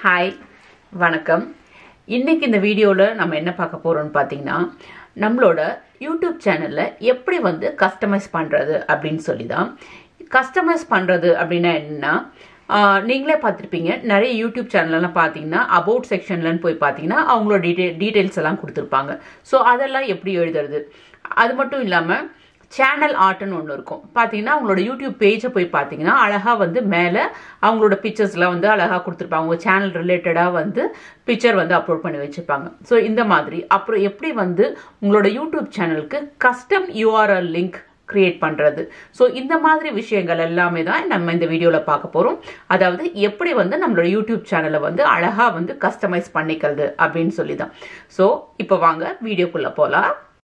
hi வணக்கம் இன்னைக்கு இந்த வீடியோவில் நம்ம என்ன பார்க்க போகிறோம்னு பார்த்தீங்கன்னா நம்மளோட யூடியூப் சேனலில் எப்படி வந்து கஸ்டமைஸ் பண்ணுறது அப்படின்னு சொல்லி தான் கஸ்டமைஸ் பண்ணுறது அப்படின்னா என்னன்னா ஆஹ், நீங்களே பார்த்துருப்பீங்க நிறைய யூடியூப் சேனல்லாம் பார்த்தீங்கன்னா அபவுட் செக்ஷன்லன்னு போய் பார்த்தீங்கன்னா அவங்களோட டீட்டெயில் டீட்டெயில்ஸ் எல்லாம் கொடுத்துருப்பாங்க ஸோ அதெல்லாம் எப்படி எழுதுறது அது மட்டும் இல்லாமல் சேனல் ஆர்ட்னு ஒன்று இருக்கும் பார்த்தீங்கன்னா அவங்களோட யூடியூப் பேஜை போய் பார்த்தீங்கன்னா அழகாக வந்து மேலே அவங்களோட பிக்சர்ஸ்லாம் வந்து அழகாக கொடுத்துருப்பாங்க உங்கள் சேனல் ரிலேட்டடாக வந்து பிக்சர் வந்து அப்லோட் பண்ணி வச்சுருப்பாங்க ஸோ இந்த மாதிரி அப்புறம் எப்படி வந்து உங்களோட யூடியூப் சேனலுக்கு கஸ்டம் யூஆர்எல் லிங்க் கிரியேட் பண்ணுறது ஸோ இந்த மாதிரி விஷயங்கள் எல்லாமே தான் நம்ம இந்த வீடியோவில் பார்க்க போகிறோம் அதாவது எப்படி வந்து நம்மளோட யூடியூப் சேனலை வந்து அழகாக வந்து கஸ்டமைஸ் பண்ணிக்கிறது அப்படின்னு சொல்லி தான் ஸோ இப்போ வாங்க வீடியோக்குள்ளே போகலாம்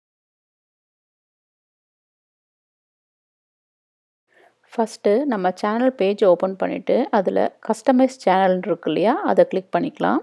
ஃபஸ்ட்டு நம்ம சேனல் பேஜ் ஓப்பன் பண்ணிவிட்டு அதில் கஸ்டமைஸ் சேனல் இருக்கு இல்லையா அதை கிளிக் பண்ணிக்கலாம்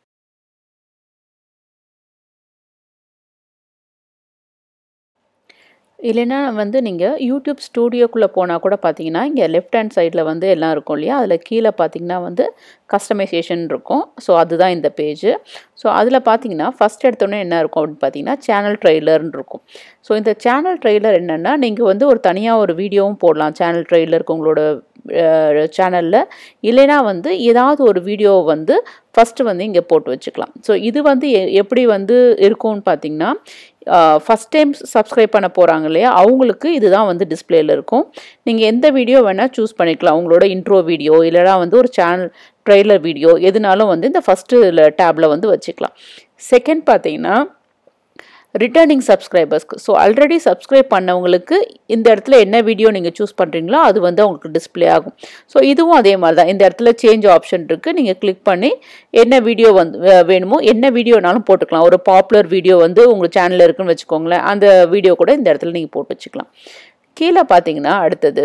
இல்லைன்னா வந்து நீங்கள் யூடியூப் ஸ்டூடியோக்குள்ளே போனால் கூட பார்த்தீங்கன்னா இங்கே லெஃப்ட் ஹேண்ட் சைடில் வந்து எல்லாம் இருக்கும் இல்லையா அதில் கீழே பார்த்தீங்கன்னா வந்து கஸ்டமைசேஷன் இருக்கும் ஸோ அதுதான் இந்த பேஜ் ஸோ அதில் பார்த்தீங்கன்னா ஃபஸ்ட் எடுத்தோடனே என்ன இருக்கும் அப்படின்னு பார்த்தீங்கன்னா சேனல் ட்ரெய்லர்னு இருக்கும் ஸோ இந்த சேனல் ட்ரெய்லர் என்னென்னா நீங்கள் வந்து ஒரு தனியாக ஒரு வீடியோவும் போடலாம் சேனல் ட்ரெய்லருக்கு உங்களோட சேனலில் இல்லைனா வந்து ஏதாவது ஒரு வீடியோ வந்து ஃபஸ்ட்டு வந்து இங்கே போட்டு வச்சுக்கலாம் ஸோ இது வந்து எ- எப்படி வந்து இருக்கும்னு பார்த்தீங்கன்னா ஃபஸ்ட் டைம் சப்ஸ்கிரைப் பண்ண போகிறாங்க இல்லையா அவங்களுக்கு இதுதான் வந்து டிஸ்பிளேல இருக்கும் நீங்கள் எந்த வீடியோ வேணால் சூஸ் பண்ணிக்கலாம் உங்களோட இன்ட்ரோ வீடியோ இல்லைனா வந்து ஒரு சேனல் ட்ரெய்லர் வீடியோ எதுனாலும் வந்து இந்த ஃபஸ்ட்டு டேப்பில் வந்து வச்சுக்கலாம் செகண்ட் பார்த்தீங்கன்னா ரிட்டர்னிங் சப்ஸ்கிரைபர்ஸ்க்கு ஸோ ஆல்ரெடி சப்ஸ்கிரைப் பண்ணவங்களுக்கு இந்த இடத்துல என்ன வீடியோ நீங்கள் சூஸ் பண்ணுறீங்களோ அது வந்து அவங்களுக்கு டிஸ்ப்ளே ஆகும் ஸோ இதுவும் அதே மாதிரி தான் இந்த இடத்துல சேஞ்ச் ஆப்ஷன் இருக்குது நீங்கள் கிளிக் பண்ணி என்ன வீடியோ வந்து வே- வேணுமோ என்ன வீடியோனாலும் போட்டுக்கலாம் ஒரு பாப்புலர் வீடியோ வந்து உங்கள் சேனலில் இருக்குன்னு வச்சுக்கோங்களேன் அந்த வீடியோ கூட இந்த இடத்துல நீங்கள் போட்டு வச்சுக்கலாம் கீழே பார்த்தீங்கன்னா அடுத்தது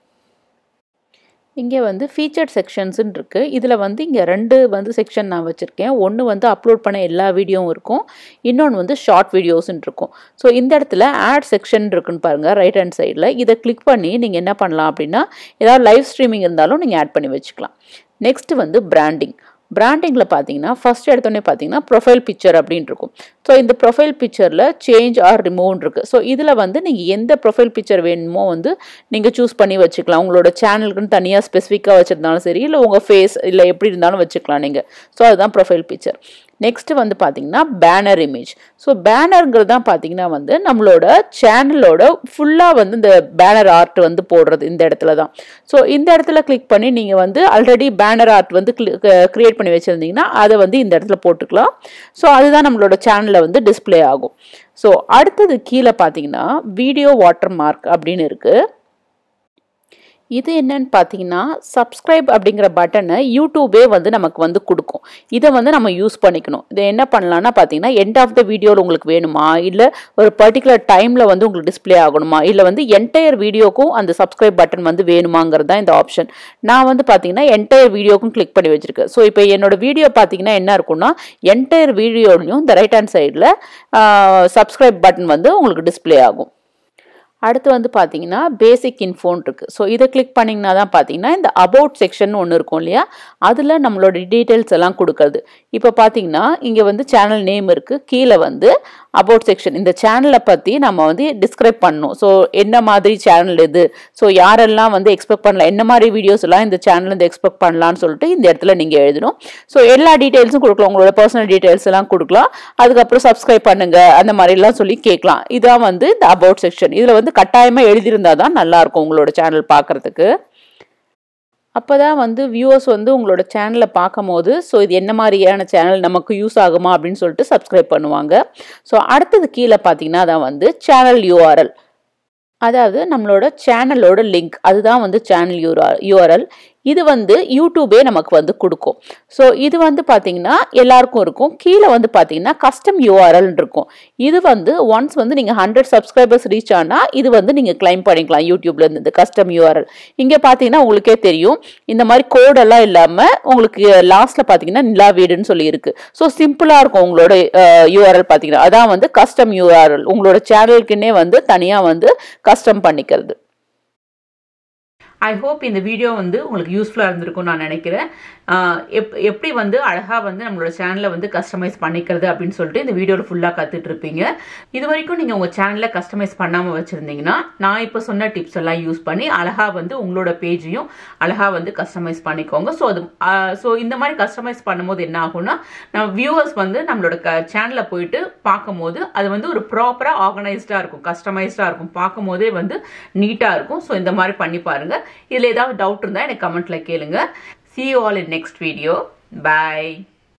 இங்கே வந்து ஃபீச்சர்ட் செக்ஷன்ஸ்னு இருக்குது இதில் வந்து இங்கே ரெண்டு வந்து செக்ஷன் நான் வச்சுருக்கேன் ஒன்று வந்து அப்லோட் பண்ண எல்லா வீடியோவும் இருக்கும் இன்னொன்று வந்து ஷார்ட் வீடியோஸ்னு இருக்கும் ஸோ இந்த இடத்துல ஆட் செக்ஷன் இருக்குன்னு பாருங்கள் ரைட் ஹேண்ட் சைடில் இதை கிளிக் பண்ணி நீங்கள் என்ன பண்ணலாம் அப்படின்னா ஏதாவது லைவ் ஸ்ட்ரீமிங் இருந்தாலும் நீங்கள் ஆட் பண்ணி வச்சுக்கலாம் நெக்ஸ்ட் வந்து பிராண்டிங் பிராண்டிங்கில் பார்த்தீங்கன்னா ஃபர்ஸ்ட் எடுத்தோடனே பார்த்தீங்கன்னா ப்ரொஃபைல் பிக்சர் அப்படின்னு இருக்கும் ஸோ இந்த ப்ரொஃபைல் பிக்சரில் சேஞ்ச் ஆர் ரிமூவ் இருக்குது ஸோ இதில் வந்து நீங்கள் எந்த ப்ரொஃபைல் பிக்சர் வேணுமோ வந்து நீங்கள் சூஸ் பண்ணி வச்சுக்கலாம் உங்களோட சேனலுக்குன்னு தனியாக ஸ்பெசிஃபிக்காக வச்சுருந்தாலும் சரி இல்லை உங்கள் ஃபேஸ் இல்லை எப்படி இருந்தாலும் வச்சுக்கலாம் நீங்கள் ஸோ அதுதான் ப்ரொஃபைல் பிக்சர் நெக்ஸ்ட் வந்து பார்த்தீங்கன்னா பேனர் இமேஜ் ஸோ பேனருங்கிறது தான் பார்த்தீங்கன்னா வந்து நம்மளோட சேனலோட ஃபுல்லாக வந்து இந்த பேனர் ஆர்ட் வந்து போடுறது இந்த இடத்துல தான் ஸோ இந்த இடத்துல கிளிக் பண்ணி நீங்கள் வந்து ஆல்ரெடி பேனர் ஆர்ட் வந்து கிரியேட் பண்ணி வச்சுருந்தீங்கன்னா அதை வந்து இந்த இடத்துல போட்டுக்கலாம் ஸோ அதுதான் நம்மளோட சேனலில் வந்து டிஸ்ப்ளே ஆகும் ஸோ அடுத்தது கீழே பார்த்தீங்கன்னா வீடியோ வாட்டர் மார்க் அப்படின்னு இருக்குது இது என்னன்னு பார்த்தீங்கன்னா சப்ஸ்கிரைப் அப்படிங்கிற பட்டனை யூடியூபே வந்து நமக்கு வந்து கொடுக்கும் இதை வந்து நம்ம யூஸ் பண்ணிக்கணும் இதை என்ன பண்ணலாம்னா பார்த்தீங்கன்னா எண்ட் ஆஃப் த வீடியோவில் உங்களுக்கு வேணுமா இல்லை ஒரு பர்டிகுலர் டைமில் வந்து உங்களுக்கு டிஸ்ப்ளே ஆகணுமா இல்லை வந்து என்டையர் வீடியோக்கும் அந்த சப்ஸ்கிரைப் பட்டன் வந்து வேணுமாங்கிறது தான் இந்த ஆப்ஷன் நான் வந்து பார்த்தீங்கன்னா என்டையர் வீடியோக்கும் கிளிக் பண்ணி வச்சிருக்கேன் ஸோ இப்போ என்னோட வீடியோ பார்த்தீங்கன்னா என்ன இருக்கும்னா என்டையர் வீடியோலையும் இந்த ரைட் ஹேண்ட் சைடில் சப்ஸ்கிரைப் பட்டன் வந்து உங்களுக்கு டிஸ்ப்ளே ஆகும் அடுத்து வந்து பார்த்தீங்கன்னா பேசிக் இன்ஃபோன் இருக்குது ஸோ இதை கிளிக் பண்ணிங்கன்னா தான் பார்த்தீங்கன்னா இந்த அபவுட் செக்ஷன் ஒன்று இருக்கும் இல்லையா அதில் நம்மளோட டீட்டெயில்ஸ் எல்லாம் கொடுக்குறது இப்போ பார்த்தீங்கன்னா இங்கே வந்து சேனல் நேம் இருக்குது கீழே வந்து அபவுட் செக்ஷன் இந்த சேனலை பற்றி நம்ம வந்து டிஸ்கிரைப் பண்ணணும் ஸோ என்ன மாதிரி சேனல் இது ஸோ யாரெல்லாம் வந்து எக்ஸ்பெக்ட் பண்ணலாம் என்ன மாதிரி வீடியோஸ் எல்லாம் இந்த சேனல் வந்து எக்ஸ்பெக்ட் பண்ணலாம்னு சொல்லிட்டு இந்த இடத்துல நீங்கள் எழுதணும் ஸோ எல்லா டீட்டெயில்ஸும் கொடுக்கலாம் உங்களோட பர்சனல் டீட்டெயில்ஸ் எல்லாம் கொடுக்கலாம் அதுக்கப்புறம் சப்ஸ்கிரைப் பண்ணுங்க அந்த மாதிரிலாம் சொல்லி கேட்கலாம் இதான் வந்து இந்த அபவுட் செக்ஷன் இதில் வந்து கட்டாயமாக எழுதியிருந்தா தான் நல்லாயிருக்கும் உங்களோட சேனல் பார்க்குறதுக்கு அப்போ தான் வந்து வியூவர்ஸ் வந்து உங்களோட சேனலை பார்க்கும்போது ஸோ இது என்ன மாதிரியான சேனல் நமக்கு யூஸ் ஆகுமா அப்படின்னு சொல்லிட்டு சப்ஸ்கிரைப் பண்ணுவாங்க ஸோ அடுத்தது கீழே பார்த்தீங்கன்னா தான் வந்து சேனல் யூஆர்எல் அதாவது நம்மளோட சேனலோட லிங்க் அதுதான் வந்து சேனல் யூஆர் யூஆர்எல் இது வந்து யூடியூபே நமக்கு வந்து கொடுக்கும் ஸோ இது வந்து பார்த்தீங்கன்னா எல்லாருக்கும் இருக்கும் கீழே வந்து பார்த்தீங்கன்னா கஸ்டம் யூஆர்எல் இருக்கும் இது வந்து ஒன்ஸ் வந்து நீங்கள் ஹண்ட்ரட் சப்ஸ்கிரைபர்ஸ் ரீச் ஆனால் இது வந்து நீங்கள் கிளைம் பண்ணிக்கலாம் யூடியூப்ல இருந்து இந்த கஸ்டம் யூஆர்எல் இங்கே பார்த்தீங்கன்னா உங்களுக்கே தெரியும் இந்த மாதிரி கோடெல்லாம் இல்லாமல் உங்களுக்கு லாஸ்ட்டில் பார்த்தீங்கன்னா நிலா வீடுன்னு சொல்லி இருக்கு ஸோ சிம்பிளாக இருக்கும் உங்களோட யூஆர்எல் பார்த்தீங்கன்னா அதான் வந்து கஸ்டம் யூஆர்எல் உங்களோட சேனலுக்குன்னே வந்து தனியாக வந்து கஸ்டம் பண்ணிக்கிறது ஐ ஹோப் இந்த வீடியோ வந்து உங்களுக்கு யூஸ்ஃபுல்லாக இருந்திருக்கும் நான் நினைக்கிறேன் ஆஹ் எப் எப்படி வந்து அழகாக வந்து நம்மளோட சேனலை வந்து கஸ்டமைஸ் பண்ணிக்கிறது அப்படின்னு சொல்லிட்டு இந்த வீடியோவில் ஃபுல்லாக கற்றுட்டு இருப்பீங்க இது வரைக்கும் நீங்கள் உங்கள் சேனலை கஸ்டமைஸ் பண்ணாமல் வச்சுருந்தீங்கன்னா நான் இப்போ சொன்ன டிப்ஸ் எல்லாம் யூஸ் பண்ணி அழகாக வந்து உங்களோட பேஜையும் அழகாக வந்து கஸ்டமைஸ் பண்ணிக்கோங்க ஸோ அது ஸோ இந்த மாதிரி கஸ்டமைஸ் பண்ணும்போது என்ன ஆகும்னா நம்ம வியூவர்ஸ் வந்து நம்மளோட க சேனலில் போயிட்டு பார்க்கும்போது அது வந்து ஒரு ப்ராப்பராக ஆர்கனைஸ்டாக இருக்கும் கஸ்டமைஸ்டாக இருக்கும் பார்க்கும்போதே வந்து நீட்டாக இருக்கும் ஸோ இந்த மாதிரி பண்ணி பாருங்க இதில் ஏதாவது டவுட் இருந்தால் எனக்கு கமெண்ட்டில் கேளுங்க see you all in next video bye